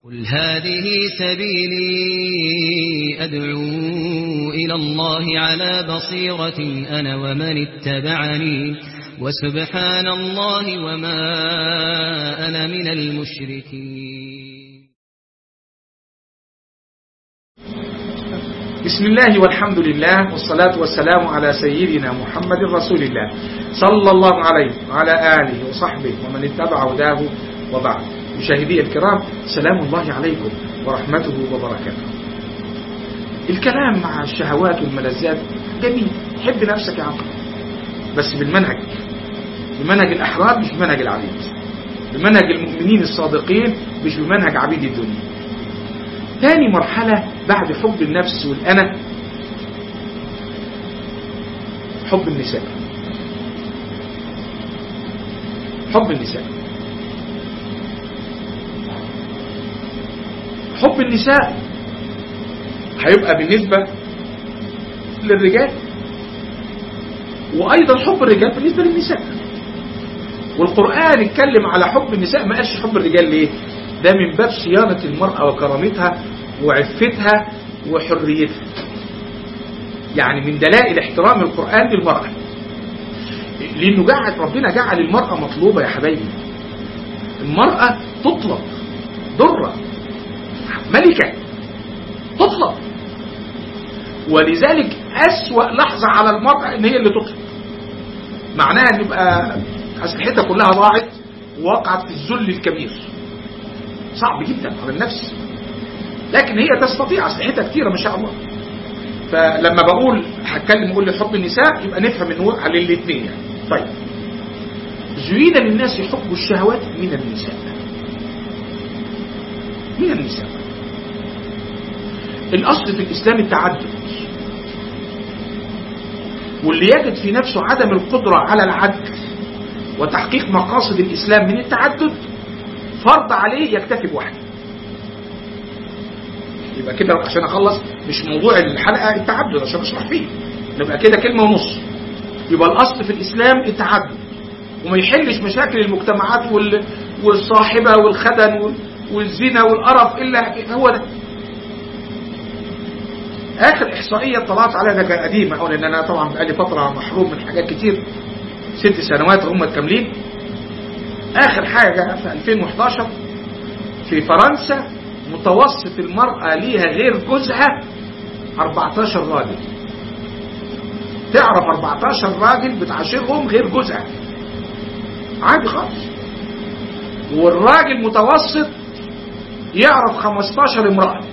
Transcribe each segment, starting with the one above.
قل هذه سبيلي أدعو إلى الله على بصيرة أنا ومن اتبعني وسبحان الله وما أنا من المشركين بسم الله والحمد لله والصلاة والسلام على سيدنا محمد رسول الله صلى الله عليه وعلى آله وصحبه ومن اتبع هداه وبعد مشاهدي الكرام سلام الله عليكم ورحمته وبركاته الكلام مع الشهوات والملذات جميل حب نفسك يا عقل بس بالمنهج بمنهج الأحرار مش بمنهج العبيد بمنهج المؤمنين الصادقين مش بمنهج عبيد الدنيا ثاني مرحلة بعد حب النفس والأنا حب النساء حب النساء حب النساء هيبقى بالنسبة للرجال وأيضا حب الرجال بالنسبة للنساء والقرآن اتكلم على حب النساء ما قالش حب الرجال ليه ده من باب صيانة المرأة وكرامتها وعفتها وحريتها يعني من دلائل احترام القرآن للمرأة لأنه جعل ربنا جعل المرأة مطلوبة يا حبايبي المرأة تطلب ضرة ملكة تطلب ولذلك أسوأ لحظة على المرأة ان هي اللي تطلب معناها ان يبقى أسلحتها كلها ضاعت ووقعت في الذل الكبير صعب جدا على النفس لكن هي تستطيع أسلحتها كثيرة ما شاء الله فلما بقول هتكلم اقول لحب النساء يبقى نفهم ان هو على الاثنين يعني طيب زين للناس حب الشهوات من النساء من النساء الأصل في الإسلام التعدد واللي يجد في نفسه عدم القدرة على العدل وتحقيق مقاصد الإسلام من التعدد فرض عليه يكتفي بواحد يبقى كده عشان أخلص مش موضوع الحلقة التعدد عشان أشرح فيه نبقى كده كلمة ونص يبقى الأصل في الإسلام التعدد وما يحلش مشاكل المجتمعات وال... والصاحبة والخدن والزنا والقرف إلا هو ده اخر احصائيه طلعت عليها ده قديمه او لان انا طبعا بقالي فتره محروم من حاجات كتير ست سنوات هم كاملين اخر حاجه في 2011 في فرنسا متوسط المراه ليها غير جوزها 14 راجل تعرف 14 راجل بتعاشرهم غير جوزها عادي خالص والراجل متوسط يعرف 15 امرأة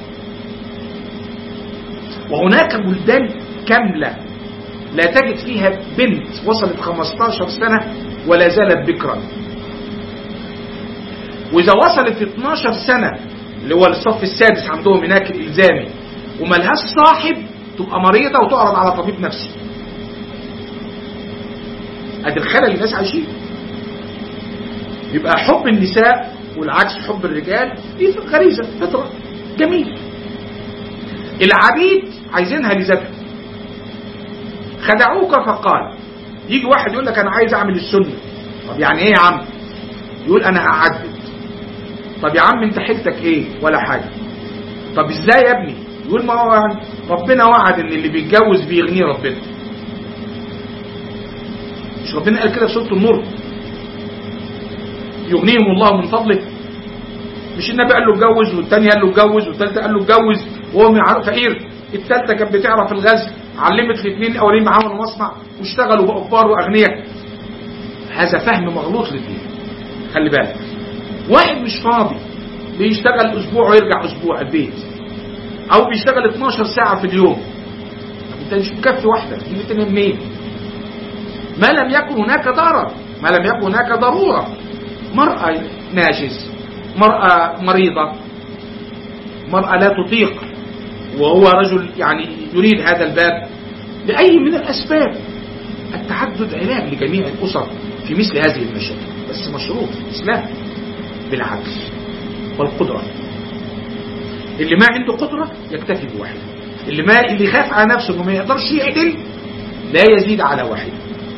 وهناك بلدان كاملة لا تجد فيها بنت وصلت 15 سنة ولا زالت بكرا وإذا وصلت 12 سنة اللي هو الصف السادس عندهم هناك الإلزامي وملهاش صاحب تبقى مريضة وتعرض على طبيب نفسي ادي الخلل اللي الناس عايشين يبقى حب النساء والعكس حب الرجال دي غريزة فطرة جميل العبيد عايزينها لذاتها خدعوك فقال يجي واحد يقول لك انا عايز اعمل السنة طب يعني ايه يا عم يقول انا هعدد طب يا عم انت حيلتك ايه ولا حاجة طب ازاي يا ابني يقول ما هو يعني ربنا وعد ان اللي بيتجوز بيغنيه ربنا مش ربنا قال كده في سوره النور يغنيهم الله من فضله مش النبي قال له اتجوز والتاني قال له اتجوز والتالتة قال له اتجوز وهو فقير التالتة كانت بتعرف الغزل علمت الاثنين الاولين عملوا مصنع واشتغلوا بقوا كبار واغنياء هذا فهم مغلوط للدين خلي بالك واحد مش فاضي بيشتغل اسبوع ويرجع اسبوع البيت او بيشتغل 12 ساعة في اليوم انت مش مكفي واحدة تجيب التانية منين ما لم يكن هناك ضرر ما لم يكن هناك ضرورة مرأة ناجز مرأة مريضة مرأة لا تطيق وهو رجل يعني يريد هذا الباب لأي من الأسباب التعدد علاج لجميع الأسر في مثل هذه المشاكل بس مشروط الإسلام بالعدل والقدرة اللي ما عنده قدرة يكتفي بواحد اللي ما اللي يخاف على نفسه انه ما يقدرش يعدل لا يزيد على واحد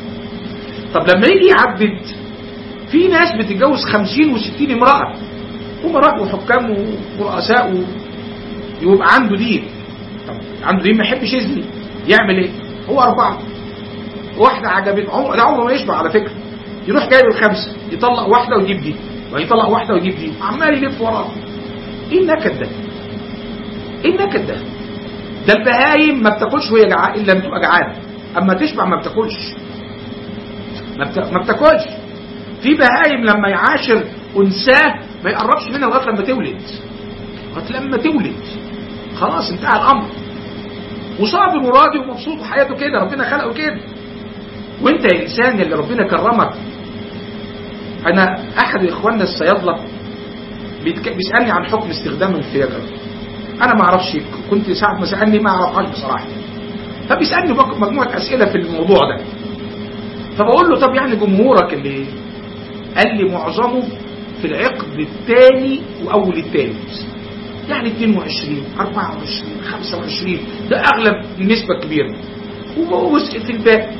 طب لما يجي يعدد في ناس بتتجوز 50 و60 امرأة أمراء وحكام ورؤساء و- يبقى عنده دين طب عنده دين ما يحبش يزني يعمل ايه هو أربعة واحدة عجبته عمره ده عمره ما يشبع على فكرة يروح جايب الخمسة يطلق واحدة ويجيب دي ويطلق واحدة ويجيب دي عمال يلف وراه ايه النكد ده ايه النكد ده ده البهايم ما بتاكلش وهي جعانه الا لما تبقى جعانه اما تشبع ما بتاكلش ما, بت... ما بتاكلش في بهايم لما يعاشر انثاه ما يقربش منها لغايه لما تولد لغايه لما تولد خلاص انتهى الامر وصابر وراضي ومبسوط وحياته كده ربنا خلقه كده وانت يا انسان اللي ربنا كرمك انا احد اخواننا الصيادله بيتك... بيسالني عن حكم استخدام الفياجرا انا ما اعرفش كنت ساعه ما سالني ما اعرفهاش بصراحه فبيسالني بق- مجموعه اسئله في الموضوع ده فبقول له طب يعني جمهورك اللي قال لي معظمه في العقد الثاني واول الثالث يعني 22 24 25 ده اغلب نسبه كبيره وجزء في الباقي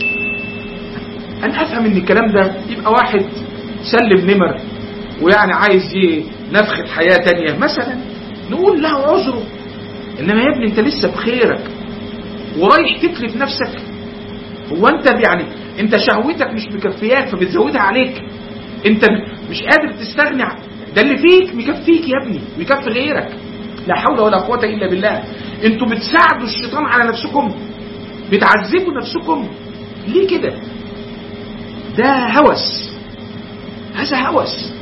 انا افهم ان الكلام ده يبقى واحد سلم نمر ويعني عايز ي- نفخة حياة تانية مثلا نقول له عذره انما يا ابني انت لسه بخيرك ورايح تكلف نفسك هو انت يعني انت شهوتك مش مكفياك فبتزودها عليك انت م- مش قادر تستغني عن ده اللي فيك مكفيك يا ابني ويكفي غيرك لا حول ولا قوة الا بالله انتوا بتساعدوا الشيطان على نفسكم بتعذبوا نفسكم ليه كده ده هوس هذا هوس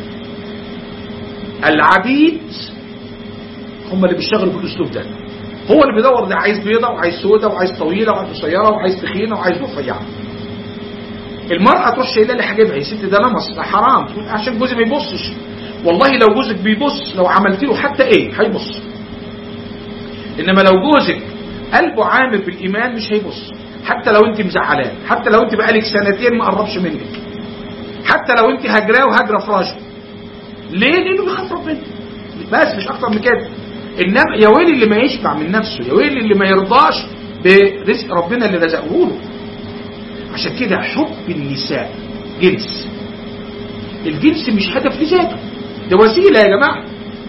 العبيد هم اللي بيشتغلوا بالاسلوب ده هو اللي بيدور ده عايز بيضة وعايز سودة وعايز طويلة وعايز قصيرة وعايز تخينة وعايز رفيعة المرأة تروح شايلة لي حاجبها يا ست ده نمص ده حرام تقول عشان جوزي ما يبصش والله لو جوزك بيبص لو عملت له حتى ايه هيبص انما لو جوزك قلبه عامر بالايمان مش هيبص حتى لو انت مزعلاه حتى لو انت بقالك سنتين ما قربش منك حتى لو انت هجراه وهجره فراشه ليه لانه بيخاف ربنا بس مش اكتر من كده انما يا ويلي اللي ما يشبع من نفسه يا ويلي اللي ما يرضاش برزق ربنا اللي رزقه له عشان كده حب النساء جنس الجنس مش هدف لذاته ده وسيله يا جماعه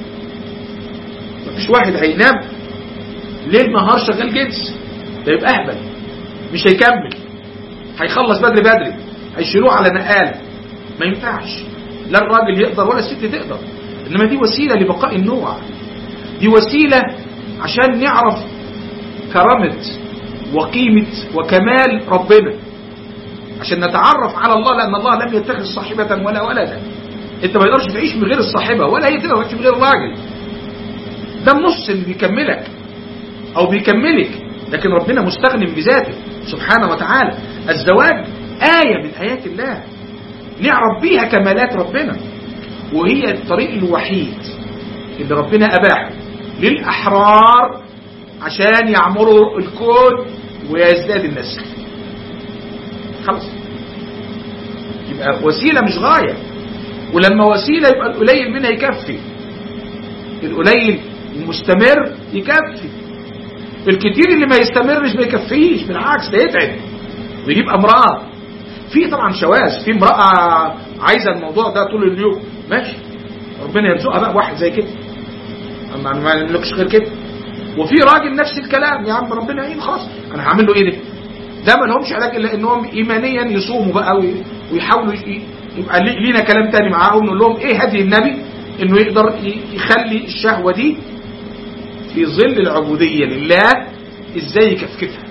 مفيش واحد هينام ليل نهار شغال جنس ده يبقى اهبل مش هيكمل هيخلص بدري بدري هيشيلوه على نقاله ما ينفعش لا الراجل يقدر ولا الست تقدر انما دي وسيله لبقاء النوع دي وسيله عشان نعرف كرامه وقيمه وكمال ربنا عشان نتعرف على الله لان الله لم يتخذ صاحبه ولا ولدا انت ما تقدرش تعيش من غير الصاحبه ولا هي تقدر تعيش من غير الراجل ده النص اللي بيكملك او بيكملك لكن ربنا مستغني بذاته سبحانه وتعالى الزواج آية من آيات الله نعرف بيها كمالات ربنا وهي الطريق الوحيد اللي ربنا أباحه للأحرار عشان يعمروا الكون ويزداد النسل خلاص يبقى وسيلة مش غاية ولما وسيلة يبقى القليل منها يكفي القليل المستمر يكفي الكتير اللي ما يستمرش ما يكفيش بالعكس ده يتعب ويجيب امراض في طبعا شواذ في امراه عايزه الموضوع ده طول اليوم ماشي ربنا يرزقها بقى واحد زي كده اما ما نقولكش غير كده وفي راجل نفس الكلام يا عم ربنا يعين خلاص انا هعمل له ايه ده ده ما لهمش علاج الا انهم ايمانيا يصوموا بقى وي- ويحاولوا ي- يبقى لي- لينا كلام تاني معاهم نقول لهم ايه هدي النبي انه يقدر ي- يخلي الشهوه دي في ظل العبودية لله ازاي يكفكفها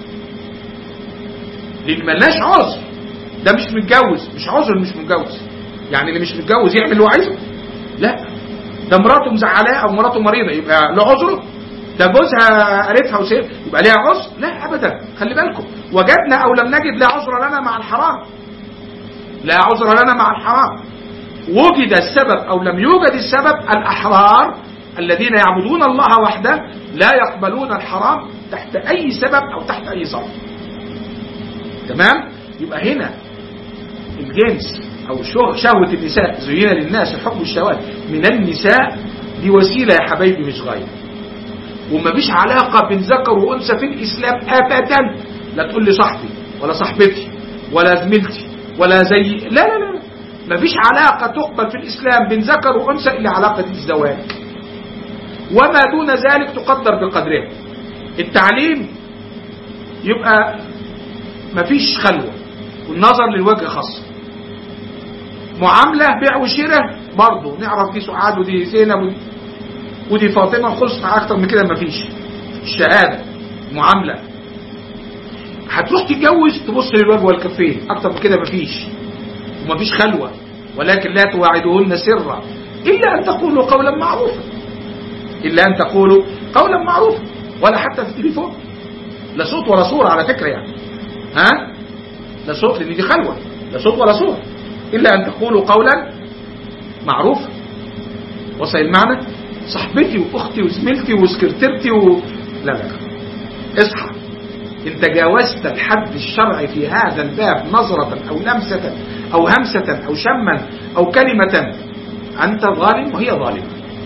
لان ملناش عذر ده مش متجوز مش عذر مش متجوز يعني اللي مش متجوز يعمل اللي هو عايزه لا ده مراته مزعلاه او مراته مريضه يبقى له عذره ده جوزها قريتها وسير يبقى ليها عذر لا ابدا خلي بالكم وجدنا او لم نجد لا عذر لنا مع الحرام لا عذر لنا مع الحرام وجد السبب او لم يوجد السبب الاحرار الذين يعبدون الله وحده لا يقبلون الحرام تحت اي سبب او تحت اي ظرف تمام يبقى هنا الجنس او شو- شهوة النساء زين للناس حب الشهوات من النساء دي وسيلة يا حبايبي مش غاية وما فيش علاقة بين ذكر وانثى في الاسلام ابدا لا تقول لي صاحبي ولا صاحبتي ولا زميلتي ولا زي لا لا لا مفيش علاقة تقبل في الإسلام بين ذكر وأنثى إلا علاقة الزواج وما دون ذلك تقدر بقدرها التعليم يبقى مفيش خلوة والنظر للوجه خاص معاملة بيع وشراء برضه نعرف دي سعاد ودي زينب ودي فاطمة خلص أكتر من كده مفيش الشهادة معاملة هتروح تتجوز تبص للوجه والكفين أكتر من كده مفيش ومفيش خلوة ولكن لا تواعدوهن سرا إلا أن تقولوا قولا معروفا إلا أن تقولوا قولا معروفا ولا حتى في التليفون لا صوت ولا صورة على فكرة يعني ها لا صوت لأن دي خلوة لا صوت ولا صورة إلا أن تقولوا قولا معروفا وصل المعنى صاحبتي وأختي وزميلتي وسكرتيرتي و... لا لا اصحى إن تجاوزت الحد الشرعي في هذا الباب نظرة أو لمسة أو همسة أو شما أو كلمة أنت ظالم وهي ظالمة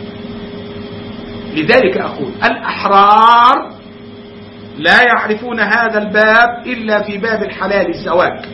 لذلك أقول الأحرار لا يعرفون هذا الباب إلا في باب الحلال الزواج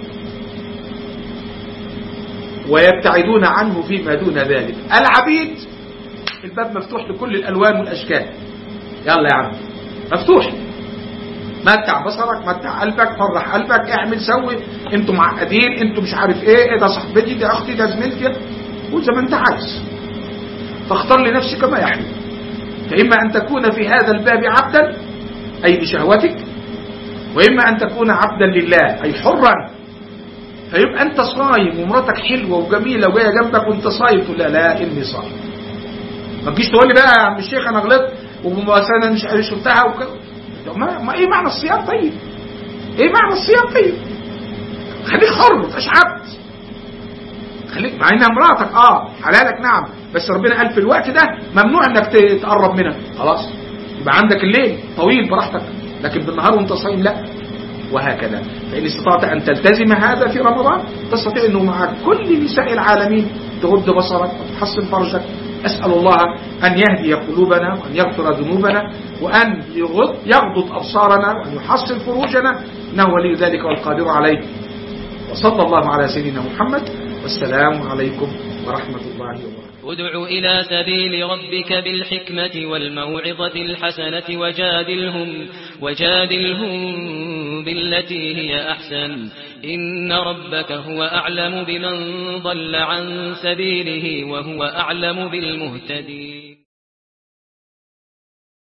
ويبتعدون عنه فيما دون ذلك العبيد الباب مفتوح لكل الألوان والأشكال يلا يا عم مفتوح متع بصرك متع قلبك فرح قلبك اعمل سوي انتوا معقدين انتوا مش عارف ايه ايه ده صاحبتي ده اختي ده زميلتي قول زي ما انت عايز فاختار لنفسك ما يحلو فإما أن تكون في هذا الباب عبدا أي بشهوتك وإما أن تكون عبدا لله أي حرا فيبقى أنت صايم ومراتك حلوة وجميلة وجاية جنبك وأنت صايم تقول لا لا إني صايم ما تجيش تقول لي بقى يا عم الشيخ أنا غلطت ومثلا مش شفتها وكده ما, ما إيه معنى الصيام طيب؟ إيه معنى الصيام طيب؟ خليك حر ما تبقاش عبد خليك مع انها مراتك اه حلالك نعم بس ربنا قال في الوقت ده ممنوع انك تقرب منها خلاص يبقى عندك الليل طويل براحتك لكن بالنهار وانت صايم لا وهكذا فإن استطعت أن تلتزم هذا في رمضان تستطيع أنه مع كل نساء العالمين تغض بصرك وتحسن فرجك أسأل الله أن يهدي قلوبنا وأن يغفر ذنوبنا وأن يغض يغضض أبصارنا وأن يحسن فروجنا إنه ولي ذلك والقادر عليه وصلى الله على سيدنا محمد والسلام عليكم ورحمة الله وبركاته ادع إلى سبيل ربك بالحكمة والموعظة الحسنة وجادلهم, وجادلهم بالتي هي أحسن إن ربك هو أعلم بمن ضل عن سبيله وهو أعلم بالمهتدين